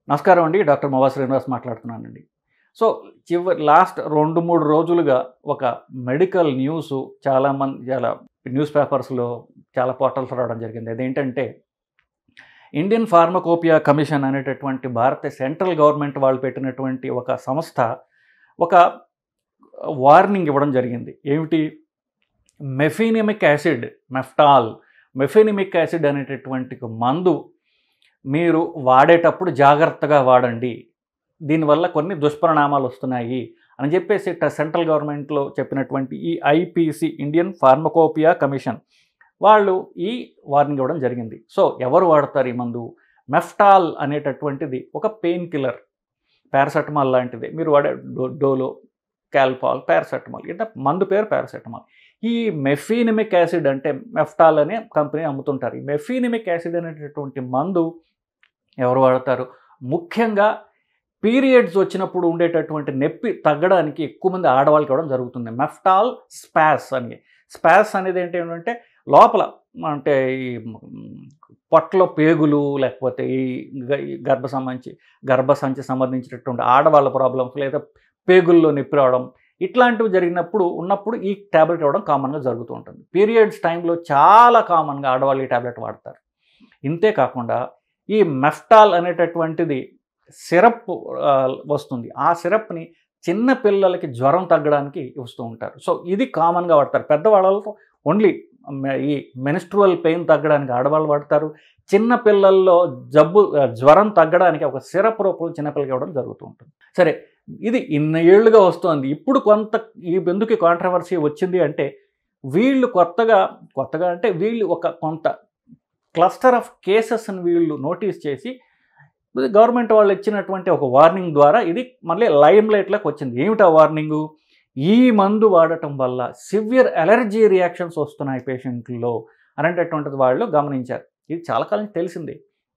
నమస్కారం అండి డాక్టర్ మవా శ్రీనివాస్ మాట్లాడుతున్నానండి సో చివరి లాస్ట్ రెండు మూడు రోజులుగా ఒక మెడికల్ న్యూస్ చాలామంది చాలా న్యూస్ పేపర్స్లో చాలా పోర్టల్స్ రావడం జరిగింది అదేంటంటే ఇండియన్ ఫార్మకోపియా కమిషన్ అనేటటువంటి భారత సెంట్రల్ గవర్నమెంట్ వాళ్ళు పెట్టినటువంటి ఒక సంస్థ ఒక వార్నింగ్ ఇవ్వడం జరిగింది ఏమిటి mefenamic acid Meftal mefenamic acid అనేటటువంటి ఒక మందు మీరు వాడేటప్పుడు జాగ్రత్తగా వాడండి దీనివల్ల కొన్ని దుష్పరిణామాలు వస్తున్నాయి అని చెప్పేసి ట- సెంట్రల్ గవర్నమెంట్లో చెప్పినటువంటి ఈ ఐపీసీ ఇండియన్ ఫార్మకోపియా కమిషన్ వాళ్ళు ఈ వార్నింగ్ ఇవ్వడం జరిగింది సో ఎవరు వాడతారు ఈ మందు మెఫ్టాల్ అనేటటువంటిది ఒక పెయిన్ కిల్లర్ పారాసెటమాల్ లాంటిది మీరు వాడే డో డోలో క్యాల్పాల్ పారాసెటమాల్ ఇట్లా మందు పేరు పారాసెటమాల్ ఈ మెఫీనిమిక్ యాసిడ్ అంటే మెఫ్టాల్ అనే కంపెనీ అమ్ముతుంటారు ఈ మెఫీనిమిక్ యాసిడ్ అనేటటువంటి మందు ఎవరు వాడతారు ముఖ్యంగా పీరియడ్స్ వచ్చినప్పుడు ఉండేటటువంటి నొప్పి తగ్గడానికి ఎక్కువ మంది ఆడవాళ్ళకి ఇవ్వడం జరుగుతుంది మెఫ్టాల్ స్పాస్ అని స్పాస్ అనేది ఏంటి ఏంటంటే లోపల అంటే ఈ పొట్టలో పేగులు లేకపోతే ఈ గ- ఈ గర్భ సంబంధించి గర్భసంచి సంబంధించినటువంటి ఆడవాళ్ళ ప్రాబ్లమ్స్ లేదా పేగుల్లో నొప్పి రావడం ఇట్లాంటివి జరిగినప్పుడు ఉన్నప్పుడు ఈ ట్యాబ్లెట్ ఇవ్వడం కామన్గా జరుగుతూ ఉంటుంది పీరియడ్స్ టైంలో చాలా కామన్గా ఆడవాళ్ళు ఈ ట్యాబ్లెట్ వాడతారు ఇంతే కాకుండా ఈ మెఫ్టాల్ అనేటటువంటిది సిరప్ ఆ, వస్తుంది ఆ సిరప్ని చిన్న పిల్లలకి జ్వరం తగ్గడానికి ఇస్తూ ఉంటారు సో ఇది కామన్గా వాడతారు పెద్దవాళ్ళతో ఓన్లీ ఈ మెనిస్ట్రువల్ పెయిన్ తగ్గడానికి ఆడవాళ్ళు వాడతారు చిన్న పిల్లల్లో జబ్బు ఆ, జ్వరం తగ్గడానికి ఒక సిరప్ రూపంలో చిన్నపిల్లలకి ఇవ్వడం జరుగుతూ ఉంటుంది సరే ఇది ఇన్ని ఏళ్ళుగా వస్తుంది ఇప్పుడు కొంత ఈ ఎందుకు కాంట్రవర్సీ వచ్చింది అంటే వీళ్ళు కొత్తగా కొత్తగా అంటే వీళ్ళు ఒక కొంత క్లస్టర్ ఆఫ్ కేసెస్ని వీళ్ళు నోటీస్ చేసి గవర్నమెంట్ వాళ్ళు ఇచ్చినటువంటి ఒక వార్నింగ్ ద్వారా ఇది మళ్ళీ లైమ్ లైట్లోకి వచ్చింది ఏమిటా వార్నింగు ఈ మందు వాడటం వల్ల సివియర్ ఎలర్జీ రియాక్షన్స్ వస్తున్నాయి పేషెంట్లలో అనేటటువంటిది వాళ్ళు గమనించారు ఇది చాలా కాలం తెలిసిందే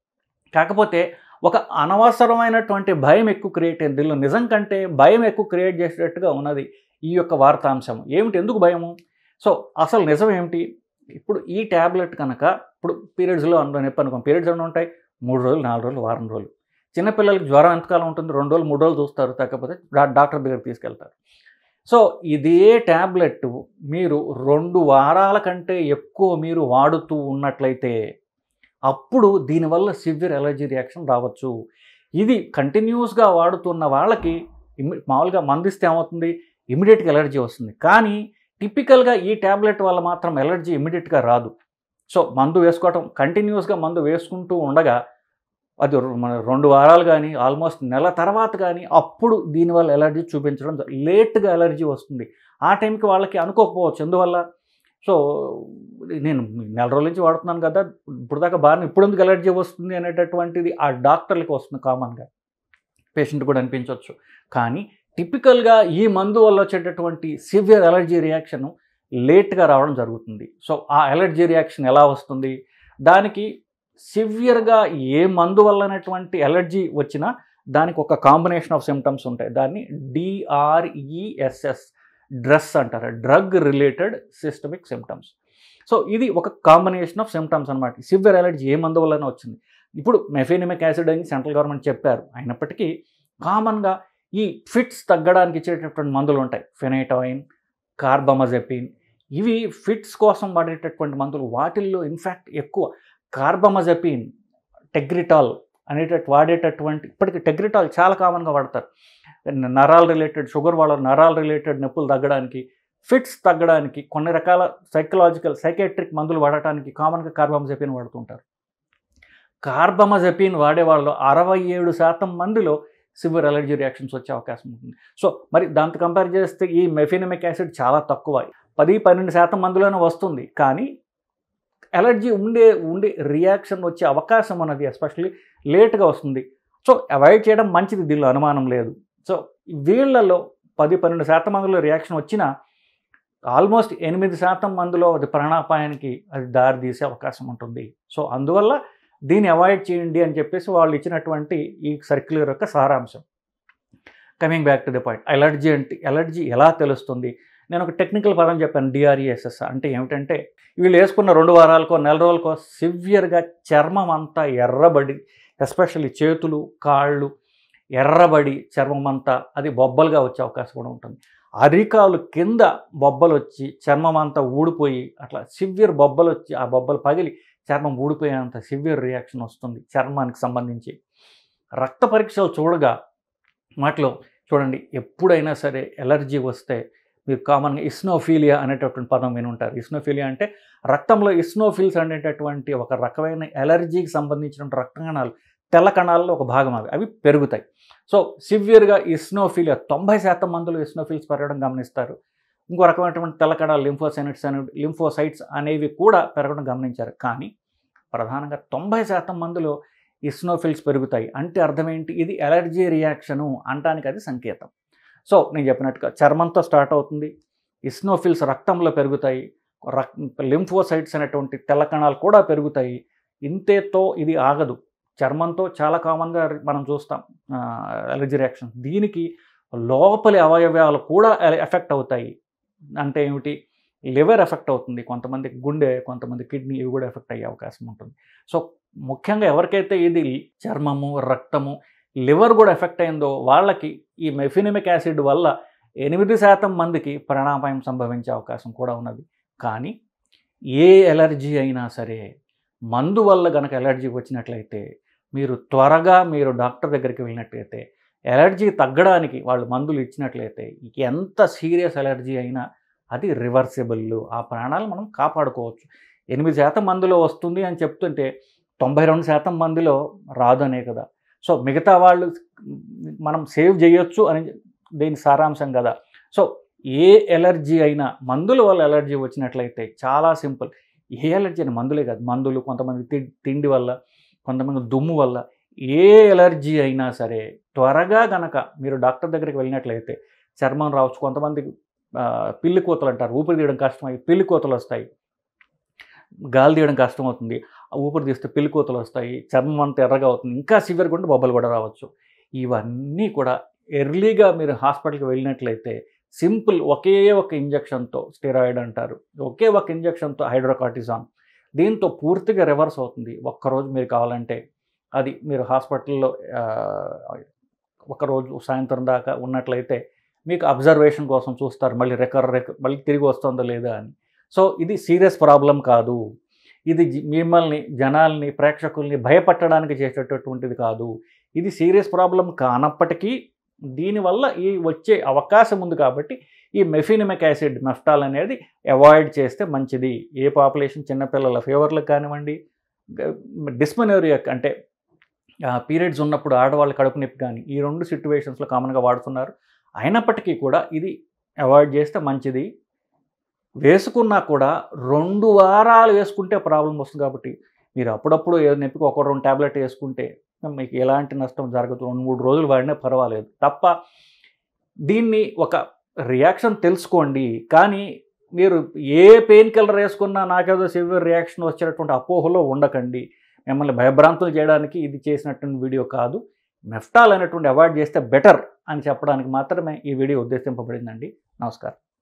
కాకపోతే ఒక అనవసరమైనటువంటి భయం ఎక్కువ క్రియేట్ అయింది దీనిలో నిజం కంటే భయం ఎక్కువ క్రియేట్ చేసేటట్టుగా ఉన్నది ఈ యొక్క వార్తాంశం ఏమిటి ఎందుకు భయము సో అసలు నిజం ఏమిటి ఇప్పుడు ఈ ట్యాబ్లెట్ కనుక ఇప్పుడు పీరియడ్స్లో అందులో నొప్పి అనుకోం పీరియడ్స్ ఎన్ని ఉంటాయి మూడు రోజులు నాలుగు రోజులు వారం రోజులు చిన్నపిల్లలకి జ్వరం ఎంతకాలం ఉంటుంది రెండు రోజులు మూడు రోజులు చూస్తారు తగ్గకపోతే డా- డాక్టర్ దగ్గరికి తీసుకెళ్తారు సో ఇదే ట్యాబ్లెట్ మీరు రెండు వారాల కంటే ఎక్కువ మీరు వాడుతూ ఉన్నట్లయితే అప్పుడు దీనివల్ల సివియర్ ఎలర్జీ రియాక్షన్ రావచ్చు ఇది కంటిన్యూస్గా వాడుతున్న వాళ్ళకి ఇమ్మి మామూలుగా మందిస్తే ఏమవుతుంది ఇమీడియట్గా ఎలర్జీ వస్తుంది కానీ టిపికల్గా ఈ ట్యాబ్లెట్ వల్ల మాత్రం ఎలర్జీ ఇమీడియట్గా రాదు సో మందు వేసుకోవటం కంటిన్యూస్గా మందు వేసుకుంటూ ఉండగా అది ర- మన రెండు వారాలు కానీ ఆల్మోస్ట్ నెల తర్వాత కానీ అప్పుడు దీనివల్ల ఎలర్జీ చూపించడం జ- లేట్గా ఎలర్జీ వస్తుంది ఆ టైంకి వాళ్ళకి అనుకోకపోవచ్చు ఎందువల్ల సో నేను నెల రోజుల నుంచి వాడుతున్నాను కదా ఇప్పుడు దాకా బాగా ఇప్పుడు ఎందుకు ఎలర్జీ వస్తుంది అనేటటువంటిది ఆ డాక్టర్లకి వస్తుంది కామన్గా పేషెంట్ కూడా అనిపించవచ్చు కానీ టిపికల్గా ఈ మందు వల్ల వచ్చేటటువంటి సివియర్ ఎలర్జీ రియాక్షన్ లేట్గా రావడం జరుగుతుంది సో ఆ ఎలర్జీ రియాక్షన్ ఎలా వస్తుంది దానికి సివియర్గా ఏ మందు వల్లనటువంటి ఎలర్జీ వచ్చినా దానికి ఒక కాంబినేషన్ ఆఫ్ సిమ్టమ్స్ ఉంటాయి దాన్ని డిఆర్ఈఎస్ఎస్ డ్రస్ అంటారు drug related systemic symptoms so ఇది ఒక కాంబినేషన్ ఆఫ్ సిమ్టమ్స్ అనమాట సివియర్ ఎలర్జీ ఏ మందు వల్లనే వచ్చింది ఇప్పుడు మెఫెనిమిక్ యాసిడ్ అని సెంట్రల్ గవర్నమెంట్ చెప్పారు అయినప్పటికీ కామన్గా ఈ ఫిట్స్ తగ్గడానికి ఇచ్చేటటువంటి మందులు ఉంటాయి ఫెనైటాయిన్ కార్బమజెపిన్ ఇవి ఫిట్స్ కోసం వాడేటటువంటి మందులు వాటిల్లో ఇన్ఫ్యాక్ట్ ఎక్కువ కార్బమజెపిన్ టెగ్రిటాల్ అనేటట్టు వాడేటటువంటి ఇప్పటికి టెగ్రిటాల్ చాలా కామన్గా వాడతారు నరాల్ రిలేటెడ్ షుగర్ వాళ్ళ నరాల్ రిలేటెడ్ నొప్పులు తగ్గడానికి ఫిట్స్ తగ్గడానికి కొన్ని రకాల సైకలాజికల్ సైకాట్రిక్ మందులు వాడటానికి కామన్గా కార్బమజెపిన్ వాడుతుంటారు కార్బమజెపిన్ వాడే వాళ్ళు అరవై ఏడు శాతం మందిలో సివియర్ అలర్జీ రియాక్షన్స్ వచ్చే అవకాశం ఉంటుంది సో మరి దాంతో కంపేర్ చేస్తే ఈ మెఫినమిక్ యాసిడ్ చాలా తక్కువ పది పన్నెండు శాతం మందిలోనే వస్తుంది కానీ ఎలర్జీ ఉండే ఉండే రియాక్షన్ వచ్చే అవకాశం అన్నది ఎస్పెషల్లీ లేట్గా వస్తుంది సో అవాయిడ్ చేయడం మంచిది దీనిలో అనుమానం లేదు సో వీళ్ళలో పది పన్నెండు శాతం మందిలో రియాక్షన్ వచ్చినా ఆల్మోస్ట్ ఎనిమిది శాతం మందిలో అది ప్రాణాపాయానికి అది దారి తీసే అవకాశం ఉంటుంది సో అందువల్ల దీన్ని అవాయిడ్ చేయండి అని చెప్పేసి వాళ్ళు ఇచ్చినటువంటి ఈ సర్క్యులర్ యొక్క సారాంశం coming back to the point allergy అంటే ఎలర్జీ ఎలా తెలుస్తుంది నేను ఒక టెక్నికల్ పదం చెప్పాను డిఆర్ఈఎస్ఎస్ అంటే ఏమిటంటే వీళ్ళు వేసుకున్న రెండు వారాలకో నెల రోజులకో సివియర్గా చర్మం అంతా ఎర్రబడి ఎస్పెషల్లీ చేతులు కాళ్ళు ఎర్రబడి చర్మం అంతా అది బొబ్బలుగా వచ్చే అవకాశం కూడా ఉంటుంది అరికాలు కింద బొబ్బలు వచ్చి చర్మం అంతా ఊడిపోయి అట్లా సివియర్ బొబ్బలు వచ్చి ఆ బొబ్బలు పగిలి చర్మం ఊడిపోయేంత సివియర్ రియాక్షన్ వస్తుంది చర్మానికి సంబంధించి రక్త పరీక్షలు చూడగా వాటిలో చూడండి ఎప్పుడైనా సరే ఎలర్జీ వస్తే మీరు కామన్గా ఇస్నోఫీలియా అనేటటువంటి పదం విని ఉంటారు ఇస్నోఫీలియా అంటే రక్తంలో ఇస్నోఫిల్స్ అనేటటువంటి ఒక రకమైన ఎలర్జీకి సంబంధించిన రక్త కణాలు తెల్ల కణాల్లో ఒక భాగం అవి అవి పెరుగుతాయి సో సివియర్గా ఇస్నోఫీలియా తొంభై శాతం మందులు ఇస్నోఫిల్స్ పెరగడం గమనిస్తారు ఇంకో రకమైనటువంటి తెల్ల కణాలు లింఫోసైనట్స్ అనే లింఫోసైట్స్ అనేవి కూడా పెరగడం గమనించారు కానీ ప్రధానంగా తొంభై శాతం మందిలో ఇస్నోఫిల్స్ పెరుగుతాయి అంటే అర్థం ఏంటి ఇది ఎలర్జీ రియాక్షను అంటానికి అది సంకేతం సో నేను చెప్పినట్టుగా చర్మంతో స్టార్ట్ అవుతుంది ఇస్నోఫిల్స్ రక్తంలో పెరుగుతాయి రక్ లింఫోసైట్స్ అనేటువంటి తెల్ల కణాలు కూడా పెరుగుతాయి ఇంతేతో ఇది ఆగదు చర్మంతో చాలా కామన్గా మనం చూస్తాం ఎలర్జీ రియాక్షన్ దీనికి లోపలి అవయవాలు కూడా ఎఫెక్ట్ అవుతాయి అంటే ఏమిటి లివర్ ఎఫెక్ట్ అవుతుంది కొంతమందికి గుండె కొంతమంది కిడ్నీ ఇవి కూడా ఎఫెక్ట్ అయ్యే అవకాశం ఉంటుంది సో ముఖ్యంగా ఎవరికైతే ఇది చర్మము రక్తము లివర్ కూడా ఎఫెక్ట్ అయిందో వాళ్ళకి ఈ మెఫినిమిక్ యాసిడ్ వల్ల ఎనిమిది శాతం మందికి ప్రాణాపాయం సంభవించే అవకాశం కూడా ఉన్నది కానీ ఏ ఎలర్జీ అయినా సరే మందు వల్ల గనక ఎలర్జీ వచ్చినట్లయితే మీరు త్వరగా మీరు డాక్టర్ దగ్గరికి వెళ్ళినట్లయితే ఎలర్జీ తగ్గడానికి వాళ్ళు మందులు ఇచ్చినట్లయితే ఎంత సీరియస్ ఎలర్జీ అయినా అది రివర్సిబుల్ ఆ ప్రాణాలు మనం కాపాడుకోవచ్చు ఎనిమిది శాతం మందిలో వస్తుంది అని చెప్తుంటే తొంభై రెండు శాతం మందిలో రాదనే కదా సో మిగతా వాళ్ళు మనం సేవ్ చేయొచ్చు అని దీని సారాంశం కదా సో ఏ ఎలర్జీ అయినా మందుల వల్ల ఎలర్జీ వచ్చినట్లయితే చాలా సింపుల్ ఏ ఎలర్జీ అని మందులే కాదు మందులు కొంతమంది తి- తిండి వల్ల కొంతమంది దుమ్ము వల్ల ఏ ఎలర్జీ అయినా సరే త్వరగా గనక మీరు డాక్టర్ దగ్గరికి వెళ్ళినట్లయితే చర్మం రావచ్చు కొంతమందికి ఆ, పిల్లి కోతలు అంటారు ఊపిరి తీయడం కష్టమై పిల్లి కోతలు వస్తాయి గాలి తీయడం కష్టం అవుతుంది ఆ ఊపిరి తీస్తే పిల్లి కోతలు వస్తాయి చర్మం అంతా ఎర్రగా అవుతుంది ఇంకా సివియర్గా ఉంటే బొబ్బలు కూడా రావచ్చు ఇవన్నీ కూడా ఎర్లీగా మీరు హాస్పిటల్కి వెళ్ళినట్లయితే సింపుల్ ఒకే ఒక ఇంజక్షన్తో స్టెరాయిడ్ అంటారు ఒకే ఒక ఇంజక్షన్తో హైడ్రోకార్టిజాన్ దీంతో పూర్తిగా రివర్స్ అవుతుంది ఒక్కరోజు మీరు కావాలంటే అది మీరు హాస్పిటల్లో ఆ, ఒకరోజు సాయంత్రం దాకా ఉన్నట్లయితే మీకు అబ్జర్వేషన్ కోసం చూస్తారు మళ్ళీ రికవర్ రిక మళ్ళీ తిరిగి వస్తుందో లేదా అని సో ఇది సీరియస్ ప్రాబ్లం కాదు ఇది జి- మిమ్మల్ని జనాల్ని ప్రేక్షకుల్ని భయపట్టడానికి చేసేటటువంటిది కాదు ఇది సీరియస్ ప్రాబ్లం కానప్పటికీ దీనివల్ల ఈ వచ్చే అవకాశం ఉంది కాబట్టి ఈ మెఫినిమిక్ యాసిడ్ మెఫ్టాల్ అనేది అవాయిడ్ చేస్తే మంచిది ఏ పాపులేషన్ చిన్నపిల్లల ఫీవర్లకు కానివ్వండి డిస్మనోరియా అంటే పీరియడ్స్ ఉన్నప్పుడు ఆడవాళ్ళ కడుపు నొప్పి కానీ ఈ రెండు సిట్యువేషన్స్లో కామన్గా వాడుతున్నారు అయినప్పటికీ కూడా ఇది అవాయిడ్ చేస్తే మంచిది వేసుకున్నా కూడా రెండు వారాలు వేసుకుంటే ప్రాబ్లం వస్తుంది కాబట్టి మీరు అప్పుడప్పుడు ఏ నొప్పికి ఒక రెండు ట్యాబ్లెట్ వేసుకుంటే మీకు ఎలాంటి నష్టం జరగదు రెండు మూడు రోజులు వాడినా పర్వాలేదు తప్ప దీన్ని ఒక రియాక్షన్ తెలుసుకోండి కానీ మీరు ఏ పెయిన్ కిల్లర్ వేసుకున్నా నాకేదో సివియర్ రియాక్షన్ వచ్చేటటువంటి అపోహలో ఉండకండి మిమ్మల్ని భయభ్రాంతులు చేయడానికి ఇది చేసినటువంటి వీడియో కాదు మెఫ్టాల్ అనేటువంటి అవాయిడ్ చేస్తే బెటర్ అని చెప్పడానికి మాత్రమే ఈ వీడియో ఉద్దేశింపబడిందండి నమస్కారం